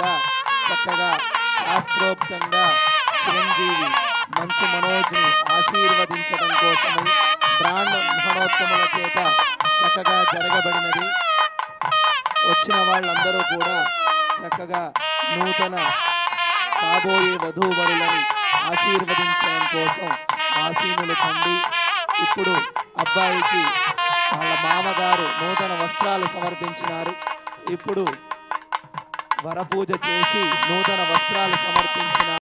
కూడా చక్కగా శాస్త్రోక్తంగా చిరంజీవి మంచు మనోజ్ని ఆశీర్వదించడం కోసమై బ్రాండ్ మహోత్తముల చేత చక్కగా జరగబడినది వచ్చిన వాళ్ళందరూ కూడా చక్కగా నూతన కాబోయే వధూవరులని ఆశీర్వదించడం కోసం ఆసీనులు కండి ఇప్పుడు అబ్బాయికి వాళ్ళ మామగారు నూతన వస్త్రాలు సమర్పించినారు ఇప్పుడు వరపూజ చేసి నూతన వస్త్రాలు సమర్పించిన